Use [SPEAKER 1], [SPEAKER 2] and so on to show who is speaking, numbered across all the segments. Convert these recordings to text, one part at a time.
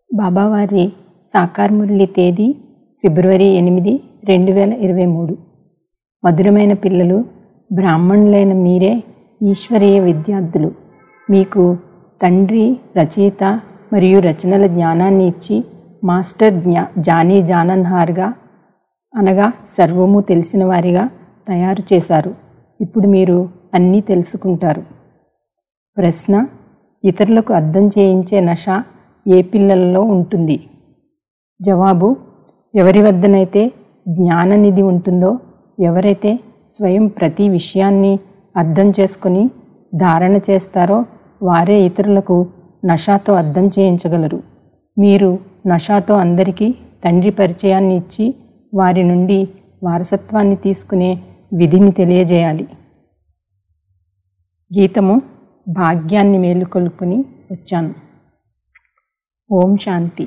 [SPEAKER 1] బాబావారి సాకార్ మురళి తేదీ ఫిబ్రవరి ఎనిమిది రెండు వేల ఇరవై మూడు మధురమైన పిల్లలు బ్రాహ్మణులైన మీరే ఈశ్వరీయ విద్యార్థులు మీకు తండ్రి రచయిత మరియు రచనల జ్ఞానాన్ని ఇచ్చి మాస్టర్ జ్ఞా జానీ జానన్హార్గా అనగా సర్వము తెలిసిన వారిగా తయారు చేశారు ఇప్పుడు మీరు అన్నీ తెలుసుకుంటారు ప్రశ్న ఇతరులకు అర్థం చేయించే నష ఏ పిల్లలలో ఉంటుంది జవాబు ఎవరి వద్దనైతే జ్ఞాననిధి ఉంటుందో ఎవరైతే స్వయం ప్రతి విషయాన్ని అర్థం చేసుకొని ధారణ చేస్తారో వారే ఇతరులకు నషాతో అర్థం చేయించగలరు మీరు నషాతో అందరికీ తండ్రి పరిచయాన్ని ఇచ్చి వారి నుండి వారసత్వాన్ని తీసుకునే విధిని తెలియజేయాలి గీతము భాగ్యాన్ని మేలుకొల్పుని వచ్చాను ఓం శాంతి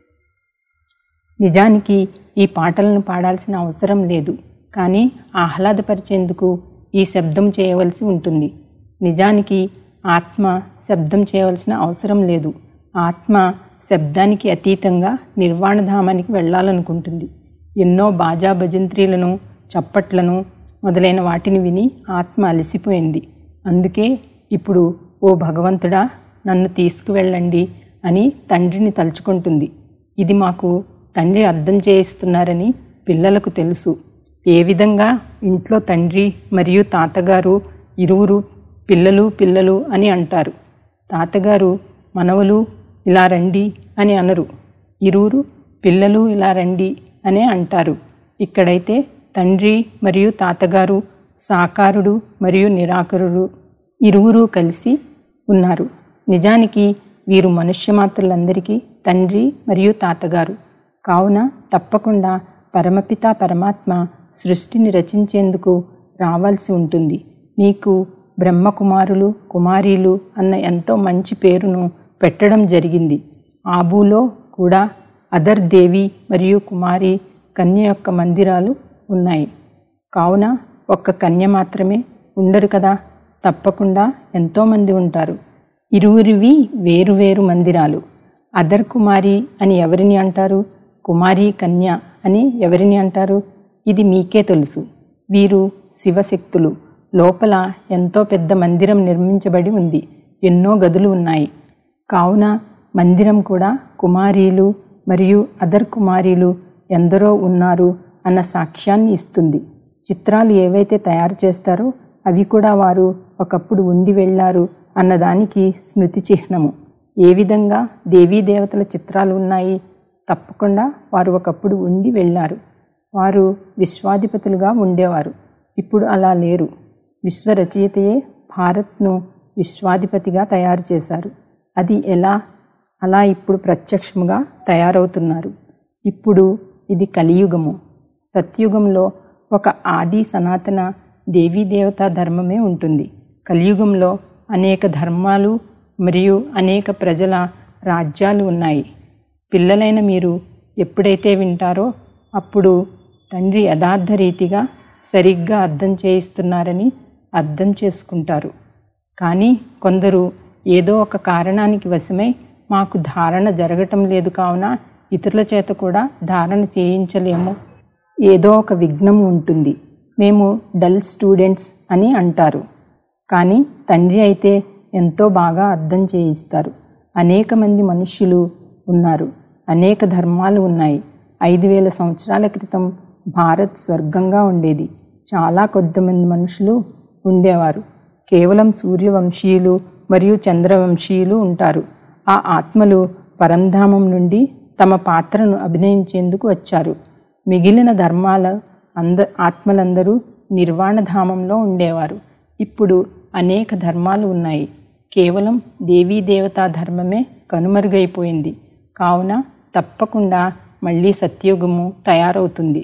[SPEAKER 1] నిజానికి ఈ పాటలను పాడాల్సిన అవసరం లేదు కానీ ఆహ్లాదపరిచేందుకు ఈ శబ్దం చేయవలసి ఉంటుంది నిజానికి ఆత్మ శబ్దం చేయవలసిన అవసరం లేదు ఆత్మ శబ్దానికి అతీతంగా నిర్వాణధామానికి వెళ్ళాలనుకుంటుంది ఎన్నో బాజా భజంత్రీలను చప్పట్లను మొదలైన వాటిని విని ఆత్మ అలసిపోయింది అందుకే ఇప్పుడు ఓ భగవంతుడా నన్ను తీసుకువెళ్ళండి అని తండ్రిని తలుచుకుంటుంది ఇది మాకు తండ్రి అర్థం చేయిస్తున్నారని పిల్లలకు తెలుసు ఏ విధంగా ఇంట్లో తండ్రి మరియు తాతగారు ఇరువురు పిల్లలు పిల్లలు అని అంటారు తాతగారు మనవలు ఇలా రండి అని అనరు ఇరువురు పిల్లలు ఇలా రండి అనే అంటారు ఇక్కడైతే తండ్రి మరియు తాతగారు సాకారుడు మరియు నిరాకరుడు ఇరువురు కలిసి ఉన్నారు నిజానికి వీరు మనుష్యమాత్రులందరికీ తండ్రి మరియు తాతగారు కావున తప్పకుండా పరమపిత పరమాత్మ సృష్టిని రచించేందుకు రావాల్సి ఉంటుంది మీకు బ్రహ్మకుమారులు కుమారీలు అన్న ఎంతో మంచి పేరును పెట్టడం జరిగింది ఆబులో కూడా అదర్ దేవి మరియు కుమారి కన్య యొక్క మందిరాలు ఉన్నాయి కావున ఒక్క కన్య మాత్రమే ఉండరు కదా తప్పకుండా ఎంతోమంది ఉంటారు ఇరువురివి వేరువేరు మందిరాలు అదర్ కుమారి అని ఎవరిని అంటారు కుమారి కన్య అని ఎవరిని అంటారు ఇది మీకే తెలుసు వీరు శివశక్తులు లోపల ఎంతో పెద్ద మందిరం నిర్మించబడి ఉంది ఎన్నో గదులు ఉన్నాయి కావున మందిరం కూడా కుమారీలు మరియు అదర్ కుమారీలు ఎందరో ఉన్నారు అన్న సాక్ష్యాన్ని ఇస్తుంది చిత్రాలు ఏవైతే తయారు చేస్తారో అవి కూడా వారు ఒకప్పుడు ఉండి వెళ్ళారు అన్నదానికి స్మృతి చిహ్నము ఏ విధంగా దేవీ దేవతల చిత్రాలు ఉన్నాయి తప్పకుండా వారు ఒకప్పుడు ఉండి వెళ్ళారు వారు విశ్వాధిపతులుగా ఉండేవారు ఇప్పుడు అలా లేరు విశ్వరచయితయే భారత్ను విశ్వాధిపతిగా తయారు చేశారు అది ఎలా అలా ఇప్పుడు ప్రత్యక్షముగా తయారవుతున్నారు ఇప్పుడు ఇది కలియుగము సత్యుగంలో ఒక ఆది సనాతన దేవీదేవతా ధర్మమే ఉంటుంది కలియుగంలో అనేక ధర్మాలు మరియు అనేక ప్రజల రాజ్యాలు ఉన్నాయి పిల్లలైన మీరు ఎప్పుడైతే వింటారో అప్పుడు తండ్రి యథార్థ రీతిగా సరిగ్గా అర్థం చేయిస్తున్నారని అర్థం చేసుకుంటారు కానీ కొందరు ఏదో ఒక కారణానికి వశమై మాకు ధారణ జరగటం లేదు కావున ఇతరుల చేత కూడా ధారణ చేయించలేము ఏదో ఒక విఘ్నం ఉంటుంది మేము డల్ స్టూడెంట్స్ అని అంటారు కానీ తండ్రి అయితే ఎంతో బాగా అర్థం చేయిస్తారు అనేక మంది మనుష్యులు ఉన్నారు అనేక ధర్మాలు ఉన్నాయి ఐదు వేల సంవత్సరాల క్రితం భారత్ స్వర్గంగా ఉండేది చాలా కొద్దిమంది మనుషులు ఉండేవారు కేవలం సూర్యవంశీయులు మరియు చంద్రవంశీయులు ఉంటారు ఆ ఆత్మలు పరంధామం నుండి తమ పాత్రను అభినయించేందుకు వచ్చారు మిగిలిన ధర్మాల అంద ఆత్మలందరూ నిర్వాణధామంలో ఉండేవారు ఇప్పుడు అనేక ధర్మాలు ఉన్నాయి కేవలం దేవీ దేవతా ధర్మమే కనుమరుగైపోయింది కావున తప్పకుండా మళ్ళీ సత్యుగము తయారవుతుంది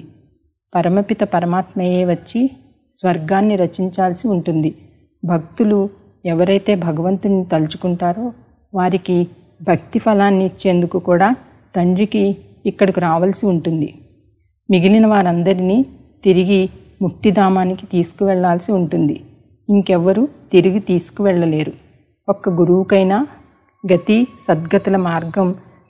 [SPEAKER 1] పరమపిత పరమాత్మయే వచ్చి స్వర్గాన్ని రచించాల్సి ఉంటుంది భక్తులు ఎవరైతే భగవంతుని తలుచుకుంటారో వారికి భక్తి ఫలాన్ని ఇచ్చేందుకు కూడా తండ్రికి ఇక్కడికి రావాల్సి ఉంటుంది మిగిలిన వారందరినీ తిరిగి ముక్తిధామానికి తీసుకువెళ్లాల్సి ఉంటుంది ఇంకెవ్వరూ తిరిగి తీసుకువెళ్ళలేరు ఒక్క గురువుకైనా గతి సద్గతుల మార్గం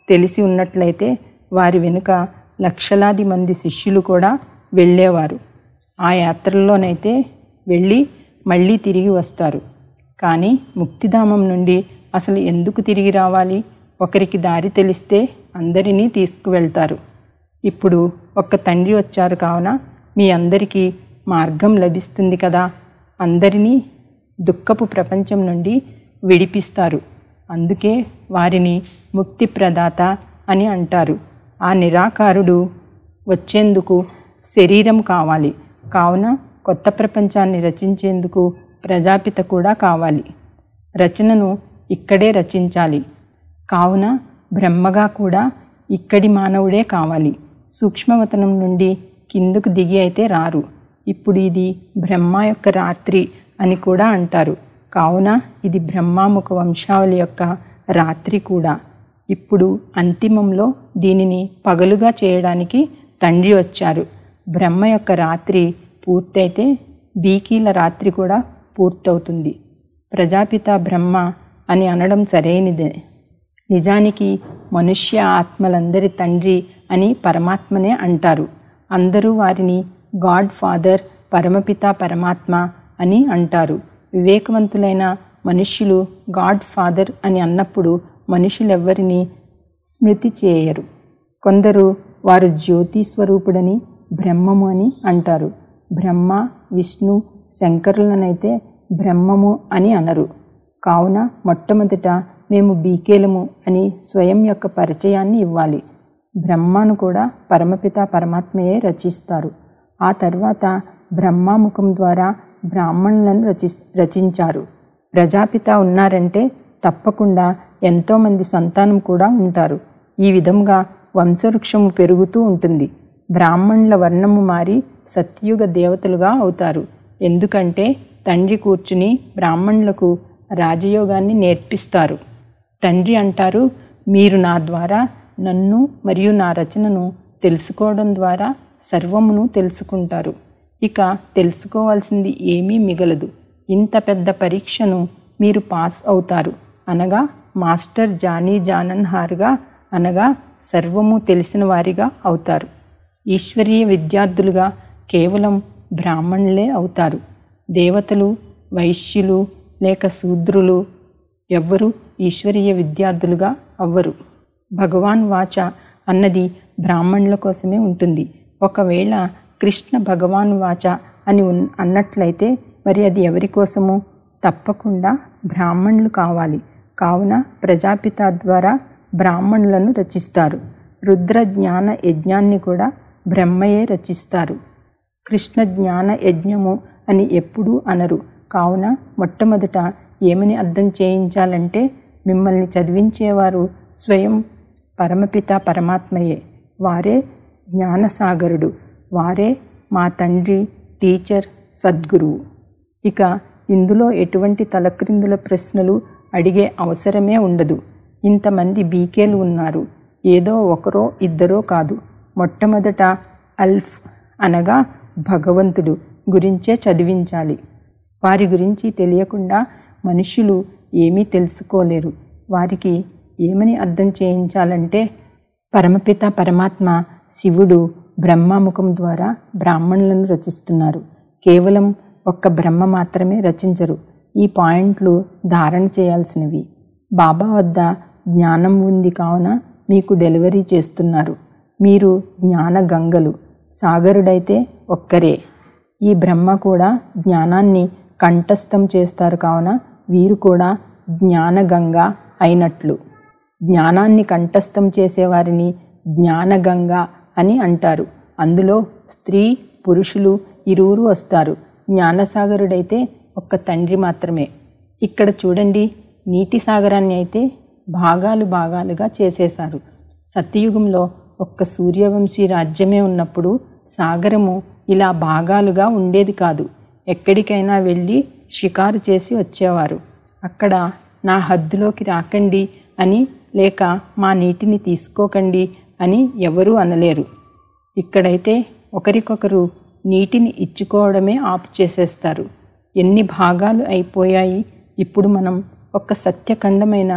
[SPEAKER 1] తెలిసి ఉన్నట్లయితే వారి వెనుక లక్షలాది మంది శిష్యులు కూడా వెళ్ళేవారు ఆ యాత్రల్లోనైతే వెళ్ళి మళ్ళీ తిరిగి వస్తారు కానీ ముక్తిధామం నుండి అసలు ఎందుకు తిరిగి రావాలి ఒకరికి దారి తెలిస్తే అందరినీ తీసుకువెళ్తారు ఇప్పుడు ఒక్క తండ్రి వచ్చారు కావున మీ అందరికీ మార్గం లభిస్తుంది కదా అందరినీ దుఃఖపు ప్రపంచం నుండి విడిపిస్తారు అందుకే వారిని ముక్తి ప్రదాత అని అంటారు ఆ నిరాకారుడు వచ్చేందుకు శరీరం కావాలి కావున కొత్త ప్రపంచాన్ని రచించేందుకు ప్రజాపిత కూడా కావాలి రచనను ఇక్కడే రచించాలి కావున బ్రహ్మగా కూడా ఇక్కడి మానవుడే కావాలి సూక్ష్మవతనం నుండి కిందకు దిగి అయితే రారు ఇప్పుడు ఇది బ్రహ్మ యొక్క రాత్రి అని కూడా అంటారు కావున ఇది బ్రహ్మాముఖ వంశావళి యొక్క రాత్రి కూడా ఇప్పుడు అంతిమంలో దీనిని పగలుగా చేయడానికి తండ్రి వచ్చారు బ్రహ్మ యొక్క రాత్రి పూర్తయితే బీకీల రాత్రి కూడా పూర్తవుతుంది ప్రజాపిత బ్రహ్మ అని అనడం సరైనదే నిజానికి మనుష్య ఆత్మలందరి తండ్రి అని పరమాత్మనే అంటారు అందరూ వారిని గాడ్ ఫాదర్ పరమపిత పరమాత్మ అని అంటారు వివేకవంతులైన మనుష్యులు గాడ్ ఫాదర్ అని అన్నప్పుడు మనుషులెవ్వరిని స్మృతి చేయరు కొందరు వారు జ్యోతి స్వరూపుడని బ్రహ్మము అని అంటారు బ్రహ్మ విష్ణు శంకరులనైతే బ్రహ్మము అని అనరు కావున మొట్టమొదట మేము బీకేలము అని స్వయం యొక్క పరిచయాన్ని ఇవ్వాలి బ్రహ్మను కూడా పరమపిత పరమాత్మయే రచిస్తారు ఆ తర్వాత బ్రహ్మాముఖం ద్వారా బ్రాహ్మణులను రచి రచించారు ప్రజాపిత ఉన్నారంటే తప్పకుండా ఎంతోమంది సంతానం కూడా ఉంటారు ఈ విధంగా వంశవృక్షము పెరుగుతూ ఉంటుంది బ్రాహ్మణుల వర్ణము మారి సత్యుగ దేవతలుగా అవుతారు ఎందుకంటే తండ్రి కూర్చుని బ్రాహ్మణులకు రాజయోగాన్ని నేర్పిస్తారు తండ్రి అంటారు మీరు నా ద్వారా నన్ను మరియు నా రచనను తెలుసుకోవడం ద్వారా సర్వమును తెలుసుకుంటారు ఇక తెలుసుకోవాల్సింది ఏమీ మిగలదు ఇంత పెద్ద పరీక్షను మీరు పాస్ అవుతారు అనగా మాస్టర్ జానీ జానన్ హార్గా అనగా సర్వము తెలిసిన వారిగా అవుతారు ఈశ్వరీయ విద్యార్థులుగా కేవలం బ్రాహ్మణులే అవుతారు దేవతలు వైశ్యులు లేక శూద్రులు ఎవ్వరూ ఈశ్వరీయ విద్యార్థులుగా అవ్వరు భగవాన్ వాచ అన్నది బ్రాహ్మణుల కోసమే ఉంటుంది ఒకవేళ కృష్ణ భగవాన్ వాచ అని ఉన్ అన్నట్లయితే మరి అది ఎవరి కోసము తప్పకుండా బ్రాహ్మణులు కావాలి కావున ప్రజాపిత ద్వారా బ్రాహ్మణులను రచిస్తారు రుద్ర జ్ఞాన యజ్ఞాన్ని కూడా బ్రహ్మయే రచిస్తారు కృష్ణ జ్ఞాన యజ్ఞము అని ఎప్పుడూ అనరు కావున మొట్టమొదట ఏమని అర్థం చేయించాలంటే మిమ్మల్ని చదివించేవారు స్వయం పరమపిత పరమాత్మయే వారే జ్ఞానసాగరుడు వారే మా తండ్రి టీచర్ సద్గురువు ఇక ఇందులో ఎటువంటి తలక్రిందుల ప్రశ్నలు అడిగే అవసరమే ఉండదు ఇంతమంది బీకేలు ఉన్నారు ఏదో ఒకరో ఇద్దరో కాదు మొట్టమొదట అల్ఫ్ అనగా భగవంతుడు గురించే చదివించాలి వారి గురించి తెలియకుండా మనుషులు ఏమీ తెలుసుకోలేరు వారికి ఏమని అర్థం చేయించాలంటే పరమపిత పరమాత్మ శివుడు బ్రహ్మముఖం ద్వారా బ్రాహ్మణులను రచిస్తున్నారు కేవలం ఒక్క బ్రహ్మ మాత్రమే రచించరు ఈ పాయింట్లు ధారణ చేయాల్సినవి బాబా వద్ద జ్ఞానం ఉంది కావున మీకు డెలివరీ చేస్తున్నారు మీరు జ్ఞాన గంగలు సాగరుడైతే ఒక్కరే ఈ బ్రహ్మ కూడా జ్ఞానాన్ని కంఠస్థం చేస్తారు కావున వీరు కూడా జ్ఞానగంగ అయినట్లు జ్ఞానాన్ని కంఠస్థం చేసేవారిని జ్ఞానగంగ అని అంటారు అందులో స్త్రీ పురుషులు ఇరువురు వస్తారు జ్ఞానసాగరుడైతే ఒక్క తండ్రి మాత్రమే ఇక్కడ చూడండి నీటి సాగరాన్ని అయితే భాగాలు భాగాలుగా చేసేశారు సత్యయుగంలో ఒక్క సూర్యవంశీ రాజ్యమే ఉన్నప్పుడు సాగరము ఇలా భాగాలుగా ఉండేది కాదు ఎక్కడికైనా వెళ్ళి షికారు చేసి వచ్చేవారు అక్కడ నా హద్దులోకి రాకండి అని లేక మా నీటిని తీసుకోకండి అని ఎవరూ అనలేరు ఇక్కడైతే ఒకరికొకరు నీటిని ఇచ్చుకోవడమే ఆపు చేసేస్తారు ఎన్ని భాగాలు అయిపోయాయి ఇప్పుడు మనం ఒక సత్యఖండమైన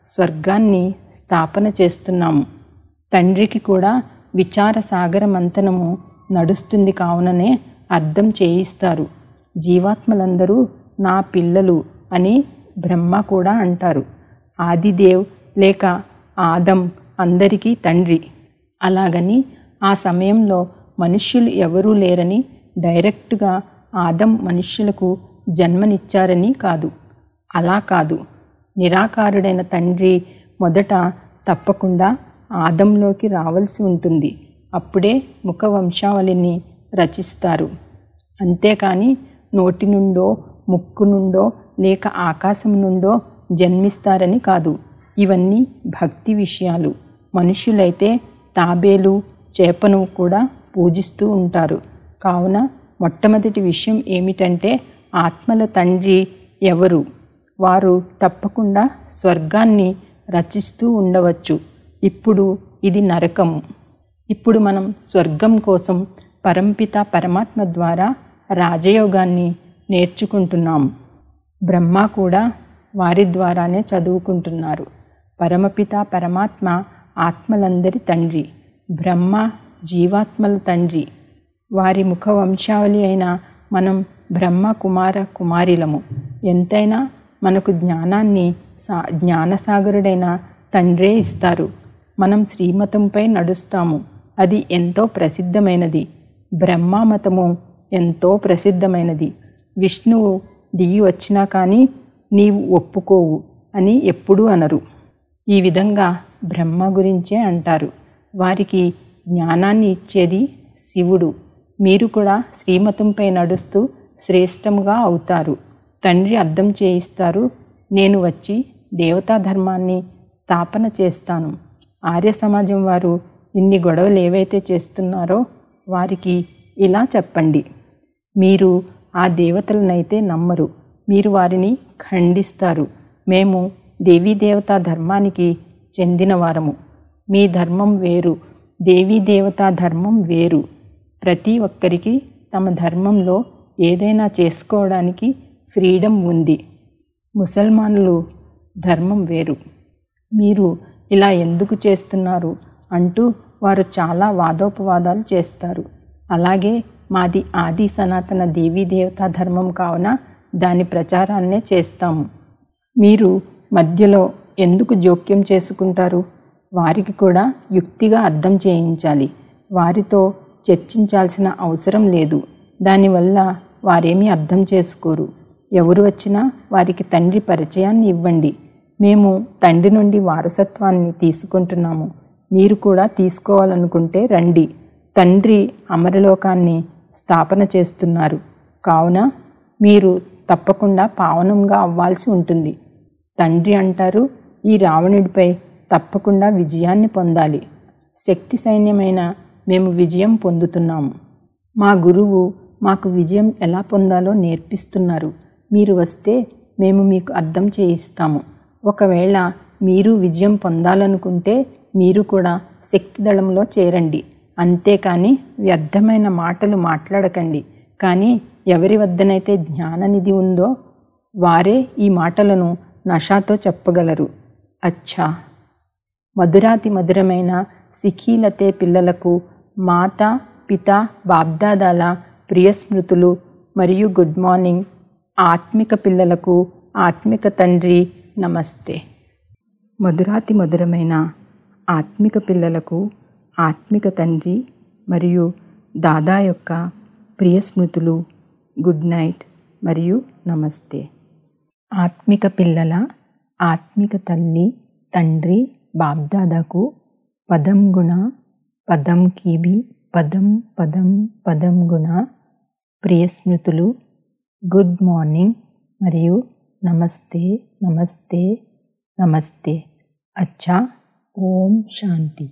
[SPEAKER 1] స్వర్గాన్ని స్థాపన చేస్తున్నాము తండ్రికి కూడా విచార సాగర మంతనము నడుస్తుంది కావుననే అర్థం చేయిస్తారు జీవాత్మలందరూ నా పిల్లలు అని బ్రహ్మ కూడా అంటారు ఆదిదేవ్ లేక ఆదం అందరికీ తండ్రి అలాగని ఆ సమయంలో మనుష్యులు ఎవరూ లేరని డైరెక్ట్గా ఆదం మనుష్యులకు జన్మనిచ్చారని కాదు అలా కాదు నిరాకారుడైన తండ్రి మొదట తప్పకుండా ఆదంలోకి రావాల్సి ఉంటుంది అప్పుడే ముఖ వంశావళిని రచిస్తారు అంతేకాని నోటి నుండో ముక్కు నుండో లేక ఆకాశం నుండో జన్మిస్తారని కాదు ఇవన్నీ భక్తి విషయాలు మనుష్యులైతే తాబేలు చేపను కూడా పూజిస్తూ ఉంటారు కావున మొట్టమొదటి విషయం ఏమిటంటే ఆత్మల తండ్రి ఎవరు వారు తప్పకుండా స్వర్గాన్ని రచిస్తూ ఉండవచ్చు ఇప్పుడు ఇది నరకము ఇప్పుడు మనం స్వర్గం కోసం పరంపిత పరమాత్మ ద్వారా రాజయోగాన్ని నేర్చుకుంటున్నాము బ్రహ్మ కూడా వారి ద్వారానే చదువుకుంటున్నారు పరమపిత పరమాత్మ ఆత్మలందరి తండ్రి బ్రహ్మ జీవాత్మల తండ్రి వారి ముఖ వంశావళి అయిన మనం బ్రహ్మ కుమార కుమారిలము ఎంతైనా మనకు జ్ఞానాన్ని సా జ్ఞానసాగరుడైన తండ్రే ఇస్తారు మనం శ్రీమతంపై నడుస్తాము అది ఎంతో ప్రసిద్ధమైనది బ్రహ్మ మతము ఎంతో ప్రసిద్ధమైనది విష్ణువు దిగి వచ్చినా కానీ నీవు ఒప్పుకోవు అని ఎప్పుడూ అనరు ఈ విధంగా బ్రహ్మ గురించే అంటారు వారికి జ్ఞానాన్ని ఇచ్చేది శివుడు మీరు కూడా శ్రీమతంపై నడుస్తూ శ్రేష్టముగా అవుతారు తండ్రి అర్థం చేయిస్తారు నేను వచ్చి దేవతా ధర్మాన్ని స్థాపన చేస్తాను ఆర్య సమాజం వారు ఇన్ని గొడవలు ఏవైతే చేస్తున్నారో వారికి ఇలా చెప్పండి మీరు ఆ దేవతలనైతే నమ్మరు మీరు వారిని ఖండిస్తారు మేము దేవీ దేవతా ధర్మానికి చెందిన వారము మీ ధర్మం వేరు దేవీ దేవతా ధర్మం వేరు ప్రతి ఒక్కరికి తమ ధర్మంలో ఏదైనా చేసుకోవడానికి ఫ్రీడమ్ ఉంది ముసల్మానులు ధర్మం వేరు మీరు ఇలా ఎందుకు చేస్తున్నారు అంటూ వారు చాలా వాదోపవాదాలు చేస్తారు అలాగే మాది ఆది సనాతన దేవీ దేవతా ధర్మం కావున దాని ప్రచారాన్నే చేస్తాము మీరు మధ్యలో ఎందుకు జోక్యం చేసుకుంటారు వారికి కూడా యుక్తిగా అర్థం చేయించాలి వారితో చర్చించాల్సిన అవసరం లేదు దానివల్ల వారేమీ అర్థం చేసుకోరు ఎవరు వచ్చినా వారికి తండ్రి పరిచయాన్ని ఇవ్వండి మేము తండ్రి నుండి వారసత్వాన్ని తీసుకుంటున్నాము మీరు కూడా తీసుకోవాలనుకుంటే రండి తండ్రి అమరలోకాన్ని స్థాపన చేస్తున్నారు కావున మీరు తప్పకుండా పావనంగా అవ్వాల్సి ఉంటుంది తండ్రి అంటారు ఈ రావణుడిపై తప్పకుండా విజయాన్ని పొందాలి శక్తి సైన్యమైన మేము విజయం పొందుతున్నాము మా గురువు మాకు విజయం ఎలా పొందాలో నేర్పిస్తున్నారు మీరు వస్తే మేము మీకు అర్థం చేయిస్తాము ఒకవేళ మీరు విజయం పొందాలనుకుంటే మీరు కూడా శక్తి దళంలో చేరండి అంతేకాని వ్యర్థమైన మాటలు మాట్లాడకండి కానీ ఎవరి వద్దనైతే జ్ఞాననిధి ఉందో వారే ఈ మాటలను నషాతో చెప్పగలరు అచ్చా మధురాతి మధురమైన సిఖీలతే పిల్లలకు మాత పిత బాబ్దాదాల ప్రియ స్మృతులు మరియు గుడ్ మార్నింగ్ ఆత్మిక పిల్లలకు ఆత్మిక తండ్రి నమస్తే మధురాతి మధురమైన ఆత్మిక పిల్లలకు ఆత్మిక తండ్రి మరియు దాదా యొక్క ప్రియ స్మృతులు గుడ్ నైట్ మరియు నమస్తే ఆత్మిక పిల్లల ఆత్మిక తల్లి తండ్రి బాబ్దాదాకు పదం గుణ పదం కీబి పదం పదం పదం గుణ ప్రియ స్మృతులు గుడ్ మార్నింగ్ మరియు నమస్తే నమస్తే నమస్తే అచ్చా ఓం శాంతి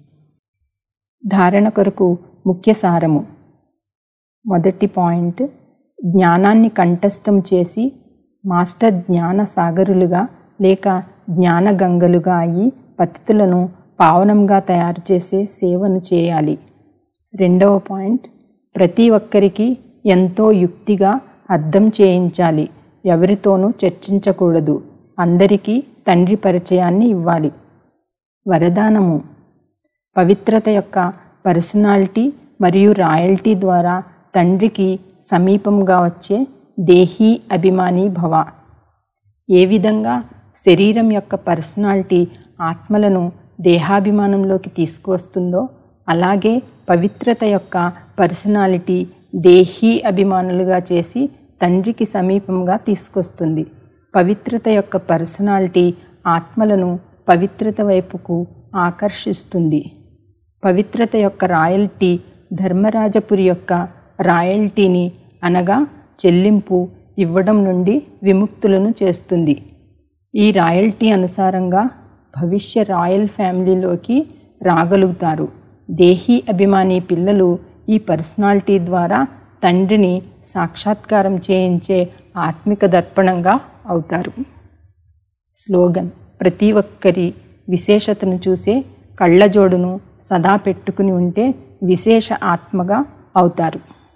[SPEAKER 1] ధారణ కొరకు ముఖ్య సారము మొదటి పాయింట్ జ్ఞానాన్ని కంఠస్థం చేసి మాస్టర్ జ్ఞాన సాగరులుగా లేక జ్ఞాన గంగలుగా అయి పతితులను పావనంగా తయారు చేసే సేవను చేయాలి రెండవ పాయింట్ ప్రతి ఒక్కరికి ఎంతో యుక్తిగా అర్థం చేయించాలి ఎవరితోనూ చర్చించకూడదు అందరికీ తండ్రి పరిచయాన్ని ఇవ్వాలి వరదానము పవిత్రత యొక్క పర్సనాలిటీ మరియు రాయల్టీ ద్వారా తండ్రికి సమీపంగా వచ్చే దేహీ అభిమాని భవ ఏ విధంగా శరీరం యొక్క పర్సనాలిటీ ఆత్మలను దేహాభిమానంలోకి తీసుకువస్తుందో అలాగే పవిత్రత యొక్క పర్సనాలిటీ దేహీ అభిమానులుగా చేసి తండ్రికి సమీపంగా తీసుకొస్తుంది పవిత్రత యొక్క పర్సనాలిటీ ఆత్మలను పవిత్రత వైపుకు ఆకర్షిస్తుంది పవిత్రత యొక్క రాయల్టీ ధర్మరాజపురి యొక్క రాయల్టీని అనగా చెల్లింపు ఇవ్వడం నుండి విముక్తులను చేస్తుంది ఈ రాయల్టీ అనుసారంగా భవిష్య రాయల్ ఫ్యామిలీలోకి రాగలుగుతారు దేహీ అభిమాని పిల్లలు ఈ పర్సనాలిటీ ద్వారా తండ్రిని సాక్షాత్కారం చేయించే ఆత్మిక దర్పణంగా అవుతారు స్లోగన్ ప్రతి ఒక్కరి విశేషతను చూసే కళ్ళజోడును సదా పెట్టుకుని ఉంటే విశేష ఆత్మగా అవుతారు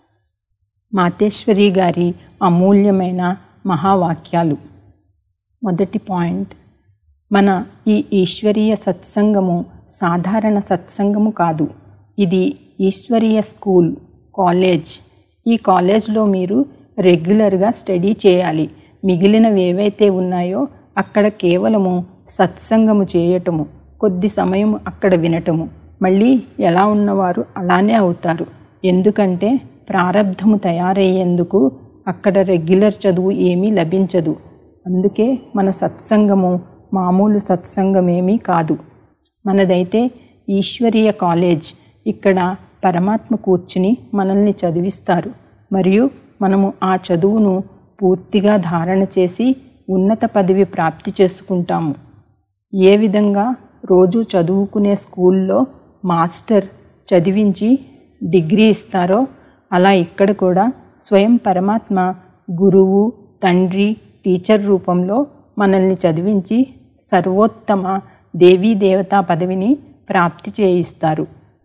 [SPEAKER 1] మాతేశ్వరి గారి అమూల్యమైన మహావాక్యాలు మొదటి పాయింట్ మన ఈ ఈశ్వరీయ సత్సంగము సాధారణ సత్సంగము కాదు ఇది ఈశ్వరీయ స్కూల్ కాలేజ్ ఈ కాలేజ్లో మీరు రెగ్యులర్గా స్టడీ చేయాలి మిగిలినవి ఏవైతే ఉన్నాయో అక్కడ కేవలము సత్సంగము చేయటము కొద్ది సమయం అక్కడ వినటము మళ్ళీ ఎలా ఉన్నవారు అలానే అవుతారు ఎందుకంటే ప్రారంధము తయారయ్యేందుకు అక్కడ రెగ్యులర్ చదువు ఏమీ లభించదు అందుకే మన సత్సంగము మామూలు సత్సంగమేమీ కాదు మనదైతే ఈశ్వరీయ కాలేజ్ ఇక్కడ పరమాత్మ కూర్చుని మనల్ని చదివిస్తారు మరియు మనము ఆ చదువును పూర్తిగా ధారణ చేసి ఉన్నత పదవి ప్రాప్తి చేసుకుంటాము ఏ విధంగా రోజు చదువుకునే స్కూల్లో మాస్టర్ చదివించి డిగ్రీ ఇస్తారో అలా ఇక్కడ కూడా స్వయం పరమాత్మ గురువు తండ్రి టీచర్ రూపంలో మనల్ని చదివించి సర్వోత్తమ దేవీ దేవతా పదవిని ప్రాప్తి చేయిస్తారు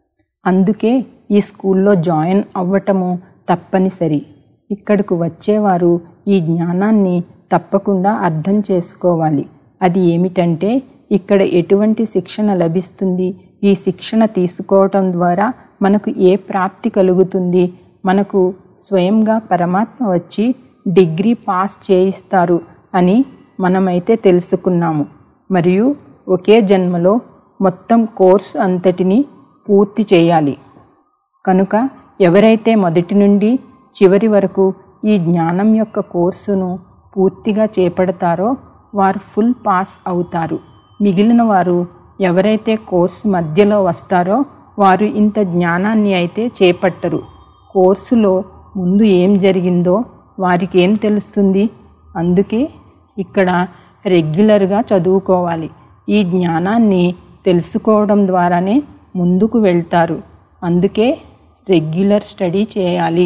[SPEAKER 1] అందుకే ఈ స్కూల్లో జాయిన్ అవ్వటము తప్పనిసరి ఇక్కడకు వచ్చేవారు ఈ జ్ఞానాన్ని తప్పకుండా అర్థం చేసుకోవాలి అది ఏమిటంటే ఇక్కడ ఎటువంటి శిక్షణ లభిస్తుంది ఈ శిక్షణ తీసుకోవటం ద్వారా మనకు ఏ ప్రాప్తి కలుగుతుంది మనకు స్వయంగా పరమాత్మ వచ్చి డిగ్రీ పాస్ చేయిస్తారు అని మనమైతే తెలుసుకున్నాము మరియు ఒకే జన్మలో మొత్తం కోర్స్ అంతటిని పూర్తి చేయాలి కనుక ఎవరైతే మొదటి నుండి చివరి వరకు ఈ జ్ఞానం యొక్క కోర్సును పూర్తిగా చేపడతారో వారు ఫుల్ పాస్ అవుతారు మిగిలిన వారు ఎవరైతే కోర్సు మధ్యలో వస్తారో వారు ఇంత జ్ఞానాన్ని అయితే చేపట్టరు కోర్సులో ముందు ఏం జరిగిందో వారికి ఏం తెలుస్తుంది అందుకే ఇక్కడ రెగ్యులర్గా చదువుకోవాలి ఈ జ్ఞానాన్ని తెలుసుకోవడం ద్వారానే ముందుకు వెళ్తారు అందుకే రెగ్యులర్ స్టడీ చేయాలి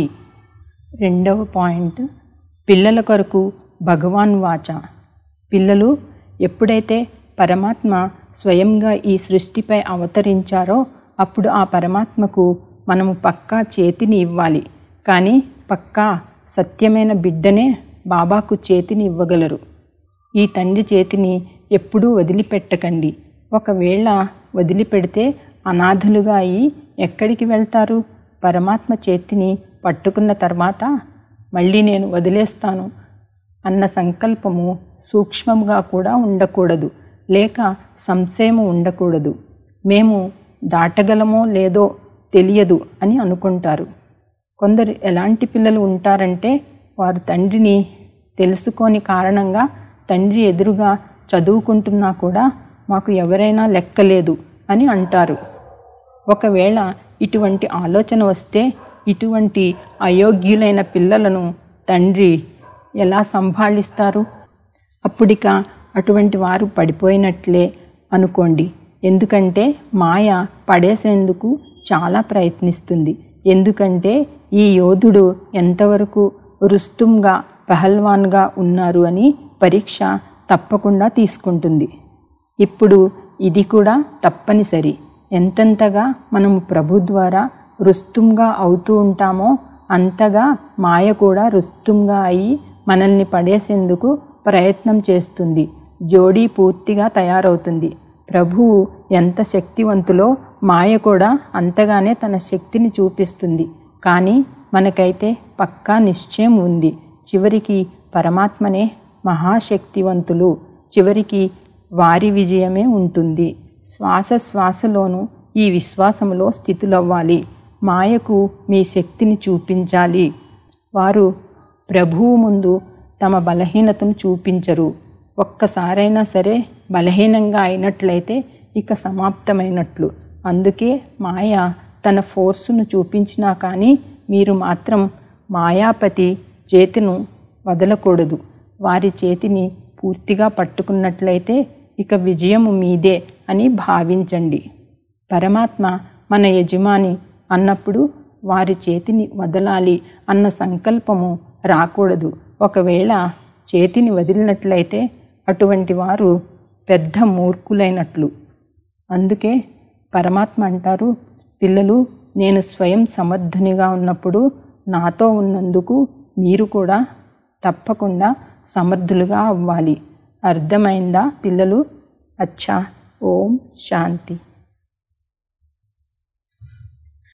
[SPEAKER 1] రెండవ పాయింట్ పిల్లల కొరకు భగవాన్ వాచ పిల్లలు ఎప్పుడైతే పరమాత్మ స్వయంగా ఈ సృష్టిపై అవతరించారో అప్పుడు ఆ పరమాత్మకు మనము పక్కా చేతిని ఇవ్వాలి కానీ పక్కా సత్యమైన బిడ్డనే బాబాకు చేతిని ఇవ్వగలరు ఈ తండ్రి చేతిని ఎప్పుడూ వదిలిపెట్టకండి ఒకవేళ వదిలిపెడితే అనాథలుగా అయి ఎక్కడికి వెళ్తారు పరమాత్మ చేతిని పట్టుకున్న తర్వాత మళ్ళీ నేను వదిలేస్తాను అన్న సంకల్పము సూక్ష్మంగా కూడా ఉండకూడదు లేక సంశయము ఉండకూడదు మేము దాటగలమో లేదో తెలియదు అని అనుకుంటారు కొందరు ఎలాంటి పిల్లలు ఉంటారంటే వారు తండ్రిని తెలుసుకోని కారణంగా తండ్రి ఎదురుగా చదువుకుంటున్నా కూడా మాకు ఎవరైనా లెక్కలేదు అని అంటారు ఒకవేళ ఇటువంటి ఆలోచన వస్తే ఇటువంటి అయోగ్యులైన పిల్లలను తండ్రి ఎలా సంభాళిస్తారు అప్పుడిక అటువంటి వారు పడిపోయినట్లే అనుకోండి ఎందుకంటే మాయ పడేసేందుకు చాలా ప్రయత్నిస్తుంది ఎందుకంటే ఈ యోధుడు ఎంతవరకు రుస్తుంగా పహల్వాన్గా ఉన్నారు అని పరీక్ష తప్పకుండా తీసుకుంటుంది ఇప్పుడు ఇది కూడా తప్పనిసరి ఎంతెంతగా మనము ప్రభు ద్వారా రుస్తుంగా అవుతూ ఉంటామో అంతగా మాయ కూడా రుస్తుంగా అయి మనల్ని పడేసేందుకు ప్రయత్నం చేస్తుంది జోడీ పూర్తిగా తయారవుతుంది ప్రభువు ఎంత శక్తివంతులో మాయ కూడా అంతగానే తన శక్తిని చూపిస్తుంది కానీ మనకైతే పక్కా నిశ్చయం ఉంది చివరికి పరమాత్మనే మహాశక్తివంతులు చివరికి వారి విజయమే ఉంటుంది శ్వాస శ్వాసలోనూ ఈ విశ్వాసములో స్థితులవ్వాలి మాయకు మీ శక్తిని చూపించాలి వారు ప్రభువు ముందు తమ బలహీనతను చూపించరు ఒక్కసారైనా సరే బలహీనంగా అయినట్లయితే ఇక సమాప్తమైనట్లు అందుకే మాయ తన ఫోర్సును చూపించినా కానీ మీరు మాత్రం మాయాపతి చేతిను వదలకూడదు వారి చేతిని పూర్తిగా పట్టుకున్నట్లయితే ఇక విజయము మీదే అని భావించండి పరమాత్మ మన యజమాని అన్నప్పుడు వారి చేతిని వదలాలి అన్న సంకల్పము రాకూడదు ఒకవేళ చేతిని వదిలినట్లయితే అటువంటి వారు పెద్ద మూర్ఖులైనట్లు అందుకే పరమాత్మ అంటారు పిల్లలు నేను స్వయం సమర్థునిగా ఉన్నప్పుడు నాతో ఉన్నందుకు మీరు కూడా తప్పకుండా సమర్థులుగా అవ్వాలి అర్థమైందా పిల్లలు అచ్చా ఓం శాంతి